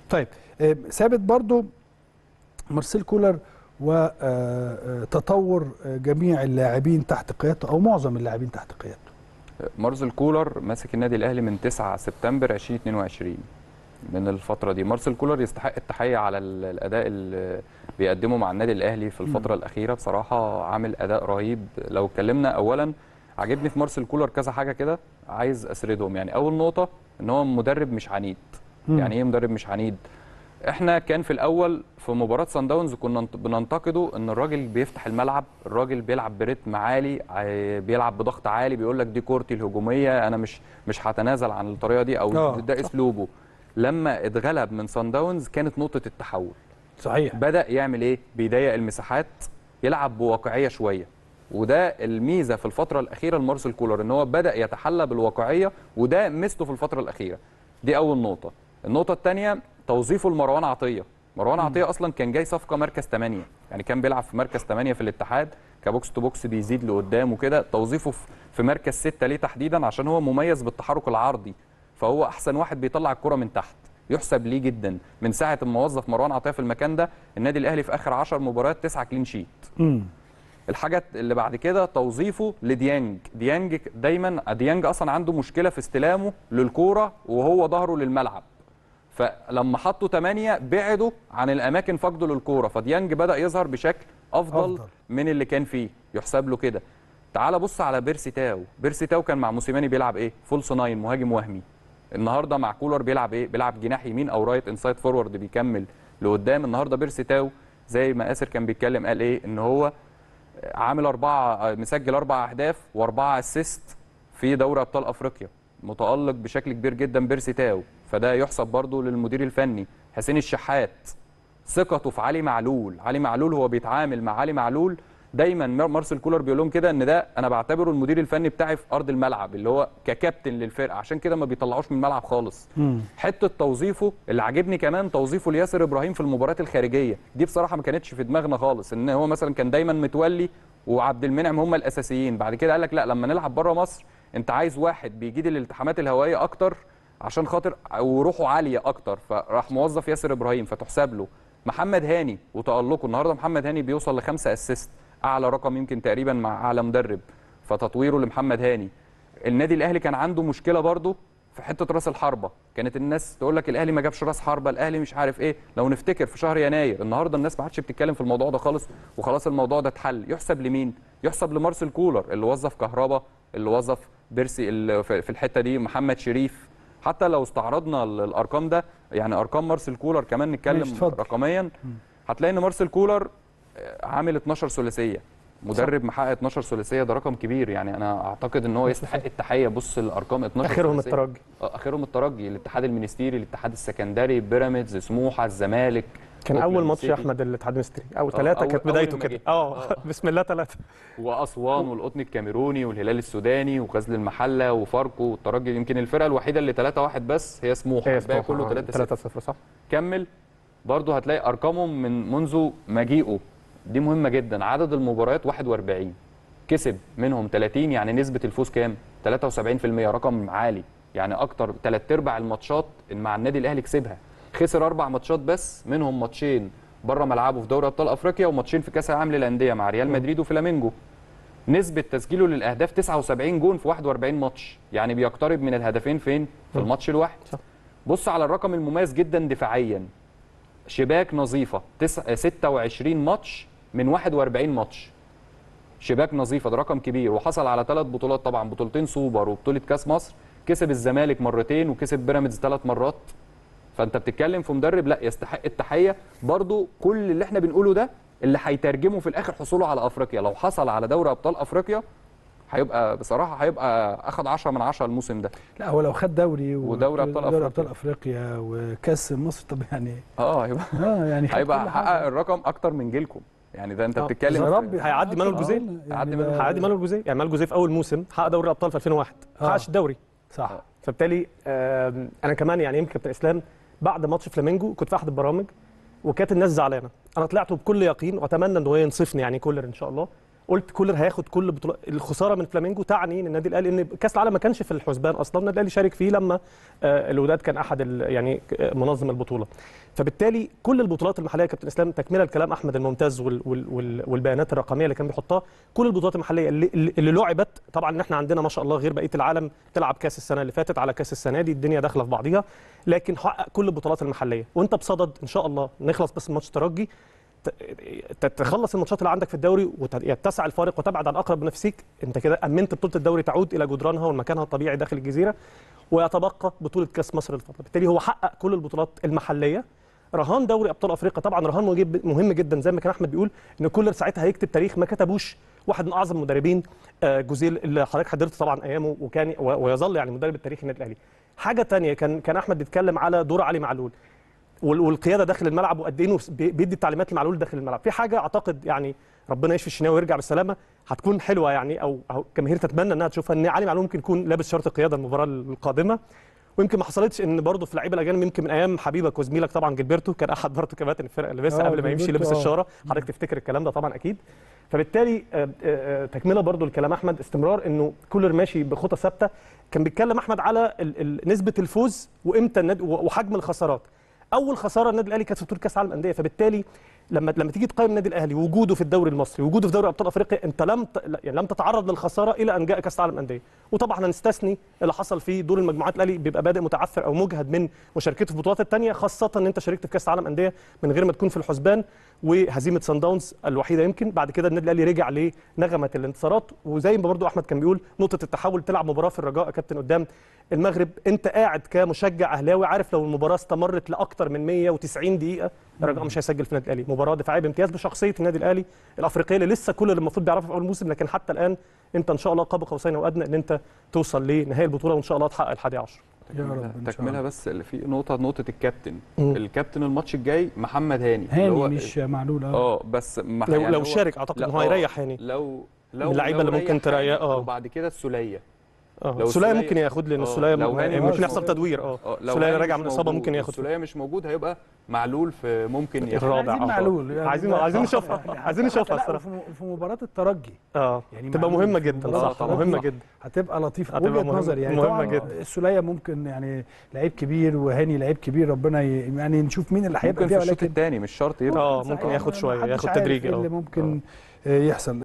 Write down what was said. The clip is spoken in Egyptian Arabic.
طيب آه، ثابت برضو مارسيل كولر وتطور جميع اللاعبين تحت قيادته او معظم اللاعبين تحت قيادته مارسيل كولر ماسك النادي الاهلي من 9 سبتمبر 2022 من الفتره دي مارسيل كولر يستحق التحيه على ال- الاداء اللي بيقدمه مع النادي الاهلي في الفتره الاخيره بصراحه عامل اداء رهيب لو اتكلمنا اولا عجبني في مارسيل كولر كذا حاجه كده عايز اسردهم يعني اول نقطه ان هو مدرب مش عنيد مم. يعني ايه مدرب مش عنيد احنا كان في الاول في مباراه سان داونز كنا نت- بننتقده ان الراجل بيفتح الملعب الراجل بيلعب برتم عالي عاي- بيلعب بضغط عالي بيقول لك دي كورتي الهجوميه انا مش مش هتنازل عن الطريقه دي او آه، ده صح. اسلوبه لما اتغلب من سان داونز كانت نقطه التحول صحيح بدا يعمل ايه بيضيق المساحات يلعب بواقعيه شويه وده الميزه في الفتره الاخيره لمارسيل كولر ان هو بدا يتحلى بالواقعيه وده ميزته في الفتره الاخيره دي اول نقطه النقطه الثانيه توظيفه لمروان عطيه مروان عطيه اصلا كان جاي صفقه مركز 8 يعني كان بيلعب في مركز 8 في الاتحاد كبوكس تو بوكس بيزيد لقدام وكده توظيفه في- في مركز 6 ليه تحديدا عشان هو مميز بالتحرك العرضي فهو احسن واحد بيطلع الكره من تحت يحسب ليه جدا من ساعه ما وظف مروان عطيه في المكان ده النادي الاهلي في اخر 10 مباريات 9 كلين شيت امم الحاجه اللي بعد كده توظيفه لديانج ديانج دايما ديانج اصلا عنده مشكله في استلامه للكوره وهو ظهره للملعب فلما حطوا 8 بعدوا عن الاماكن فقده للكوره فديانج بدا يظهر بشكل افضل, أفضل. أفضل. من اللي كان فيه يحسب له كده تعال بص على بيرسي تاو بيرسي تاو كان مع موسيماني بيلعب ايه فولس ناين مهاجم وهمي النهارده مع كولر بيلعب ايه بيلعب جناح يمين او رايت انسايد فورورد بيكمل لقدام النهارده بيرسي تاو زي ما اسر كان بيتكلم قال ايه ان هو عامل أربعة مسجل أربع أهداف وأربعة أسيست في دوري أبطال أفريقيا متألق بشكل كبير جدا بيرسي تاو فده يحسب برضه للمدير الفني حسين الشحات ثقته في علي معلول علي معلول هو بيتعامل مع علي معلول دايما مار- مارسيل كولر بيقول لهم كده ان ده انا بعتبره المدير الفني بتاعي في ارض الملعب اللي هو ككابتن للفرقه عشان كده ما بيطلعوش من الملعب خالص امم حته توظيفه اللي عاجبني كمان توظيفه لياسر ابراهيم في المباريات الخارجيه دي بصراحه ما كانتش في دماغنا خالص ان هو مثلا كان دايما متولي وعبد المنعم هم الاساسيين بعد كده قال لك لا لما نلعب بره مصر انت عايز واحد بيجيد الالتحامات الهوائيه اكتر عشان خاطر وروحه عاليه اكتر فراح موظف ياسر ابراهيم فتحسب له محمد هاني وتالقه النهارده محمد هاني بيوصل لخمسه اسيست اعلى رقم يمكن تقريبا مع اعلى مدرب فتطويره لمحمد هاني النادي الاهلي كان عنده مشكله برضه في حته راس الحربه كانت الناس تقول لك الاهلي ما جابش راس حربه الاهلي مش عارف ايه لو نفتكر في شهر يناير النهارده الناس ما عادش بتتكلم في الموضوع ده خالص وخلاص الموضوع ده اتحل يحسب لمين يحسب لمارسيل كولر اللي وظف كهربا اللي وظف بيرسي اللي في في الحته دي محمد شريف حتى لو استعرضنا ال- الارقام ده يعني ارقام مارسيل كولر كمان نتكلم ماشي، اتفضل. رقميا هتلاقي ان مارسيل كولر آه، عامل 12 ثلاثيه مدرب محقق 12 ثلاثيه ده رقم كبير يعني انا اعتقد ان هو يستحق التحيه بص الارقام 12 اخرهم ثلاثية. الترجي آه، اخرهم الترجي الاتحاد المنستيري الاتحاد السكندري بيراميدز سموحه الزمالك كان اول أوكلاند ماتش يا سيتي. احمد الاتحاد المصري اول آه، ثلاثه أول- كانت أول بدايته ما كده جه. اه آه. بسم الله ثلاثه واسوان والقطن الكاميروني والهلال السوداني وغزل المحله وفاركو والترجي يمكن الفرقه الوحيده اللي 3 1 بس هي سموحه هي الباقي كله 3 0 3 0 صح كمل برضه هتلاقي ارقامهم من منذ مجيئه دي مهمه جدا عدد المباريات 41 كسب منهم 30 يعني نسبه الفوز كام 73% رقم عالي يعني اكتر ثلاث ارباع الماتشات مع النادي الاهلي كسبها خسر اربع ماتشات بس منهم ماتشين بره ملعبه في دوري ابطال افريقيا وماتشين في كاس العالم للانديه مع ريال مدريد وفلامينجو نسبة تسجيله للأهداف 79 جون في 41 ماتش يعني بيقترب من الهدفين فين؟ في الماتش الواحد صح. بص على الرقم المميز جدا دفاعيا شباك نظيفة تس... 26 ماتش من 41 ماتش شباك نظيفة ده رقم كبير وحصل على ثلاث بطولات طبعا بطولتين سوبر وبطولة كاس مصر كسب الزمالك مرتين وكسب بيراميدز ثلاث مرات فانت بتتكلم في مدرب لا يستحق التحيه برضو كل اللي احنا بنقوله ده اللي هيترجمه في الاخر حصوله على افريقيا لو حصل على دوري ابطال افريقيا هيبقى بصراحه هيبقى اخد 10 من 10 الموسم ده لا هو لو خد دوري و- ودوري أبطال دوري أفريقيا. ابطال افريقيا وكاس مصر طب يعني اه هيبقى اه يعني خد كل هيبقى حاجة. حقق الرقم اكتر من جيلكم يعني ده انت آه، بتتكلم يا في- رب هيعدي مانويل جوزيه؟ هيعدي ده- مانويل- هيعدي مانويل جوزيه يعني مانويل جوزيه في اول موسم حقق دوري الابطال في 2001 ما آه. حققش الدوري صح فبالتالي آم، انا كمان يعني يمكن كابتن اسلام بعد ماتش فلامينجو كنت في احد البرامج وكانت الناس زعلانه انا طلعت بكل يقين واتمنى ان هو ينصفني يعني كولر ان شاء الله قلت كولر هياخد كل بطولات الخساره من فلامينجو تعني ان النادي الاهلي ان كاس العالم ما كانش في الحسبان اصلا النادي الاهلي شارك فيه لما آه، الوداد كان احد ال- يعني آه، منظم البطوله فبالتالي كل البطولات المحليه يا كابتن اسلام تكمله لكلام احمد الممتاز وال وال وال والبيانات الرقميه اللي كان بيحطها كل البطولات المحليه اللي, اللي اللي لعبت طبعا ان احنا عندنا ما شاء الله غير بقيه العالم تلعب كاس السنه اللي فاتت على كاس السنه دي الدنيا داخله في بعضيها لكن حقق كل البطولات المحليه وانت بصدد ان شاء الله نخلص بس ماتش ترجي ت- تخلص الماتشات اللي عندك في الدوري ويتسع الفارق وتبعد عن اقرب منافسيك انت كده امنت بطوله الدوري تعود الى جدرانها ومكانها الطبيعي داخل الجزيره ويتبقى بطوله كاس مصر الفضل بالتالي هو حقق كل البطولات المحليه رهان دوري ابطال افريقيا طبعا رهان مجيب- مهم جدا زي ما كان احمد بيقول ان كولر ساعتها هيكتب تاريخ ما كتبوش واحد من اعظم المدربين آه، جوزيل اللي حضرتك حضرت طبعا ايامه وكان و- ويظل يعني مدرب التاريخ النادي الاهلي حاجه تانية كان كان احمد بيتكلم على دور علي معلول وال- والقياده داخل الملعب وقد ايه إنه بي- بيدي التعليمات لمعلول داخل الملعب في حاجه اعتقد يعني ربنا يشفي الشناوي ويرجع بالسلامه هتكون حلوه يعني او او الجماهير تتمنى انها تشوفها ان علي معلول ممكن يكون لابس شرط القياده المباراه القادمه ويمكن ما حصلتش ان برضه في اللعيبه الاجانب يمكن من ايام حبيبك وزميلك طبعا جilberto كان احد برضه كباتن الفرقه اللي لسه آه، قبل ما يمشي جilberto، لبس آه. الشاره حضرتك تفتكر الكلام ده طبعا اكيد فبالتالي آه، آه، آه، تكمله برضو الكلام احمد استمرار انه كولر ماشي بخطى ثابته كان بيتكلم احمد على ال- ال- نسبه الفوز وامتى النادي وحجم الخسارات اول خساره النادي الاهلي كانت في بطوله كاس العالم للانديه فبالتالي لما لما تيجي تقيم النادي الاهلي وجوده في الدوري المصري وجوده في دوري ابطال افريقيا انت لم ت... يعني لم تتعرض للخساره الى ان جاء كاس العالم للانديه وطبعا هنستثني اللي حصل في دور المجموعات الاهلي بيبقى بادئ متعثر او مجهد من مشاركته في البطولات الثانيه خاصه ان انت شاركت في كاس العالم انديه من غير ما تكون في الحسبان وهزيمه سان داونز الوحيده يمكن بعد كده النادي الاهلي رجع لنغمه الانتصارات وزي ما برضو احمد كان بيقول نقطه التحول تلعب مباراه في الرجاء يا كابتن قدام المغرب انت قاعد كمشجع اهلاوي عارف لو المباراه استمرت لاكثر من 190 دقيقه الرجاء مش هيسجل في النادي الاهلي مباراه دفاعيه بامتياز بشخصيه النادي الاهلي الافريقيه اللي لسه كل اللي المفروض بيعرفها في اول الموسم لكن حتى الان انت ان شاء الله قاب قوسين او ادنى ان انت توصل لنهائي البطوله وان شاء الله تحقق الحادي عشر يا رب إن شاء تكملها الله. بس اللي في نقطه نقطه الكابتن مم. الكابتن الماتش الجاي محمد هاني اللي هاني هو- مش معلول اه اه بس ما لو, يعني لو هو- شارك اعتقد لا، ان هو آه، هيريح هاني لو لو من اللعيبة لو اللي ممكن ريح تريح- هاني آه. وبعد كده السوليه اه لو سوليه السولية- ممكن ياخد لان آه، السوليه لو م- هاني ممكن مش يحصل موجود. تدوير اه اه لو سوليه هاني راجع مش من اصابه موجود ممكن ياخد السوليه مش موجود هيبقى معلول في ممكن ياخد الرابع. عايزين آه. معلول يعني عايزين- ده- عايزين نشوفها. يعني عايزين حتى- نشوفها لا، الصراحة. وفي- في مباراه الترجي اه يعني تبقى معلول مهمه في جدا مباراة صح الترجي مهمه صح. جدا هتبقى لطيفه هتبقى وجهه مهمة- نظري يعني مهمة طبعا جدا. السوليه ممكن يعني لعيب كبير وهاني لعيب كبير ربنا ي... يعني نشوف مين اللي هيبقى ممكن في فيها الشوط ولكن الثاني مش شرط يبقى اه صحيح، ممكن ياخد ما شويه حدش ياخد عارف تدريجي إيه اه اللي ممكن آه، يحصل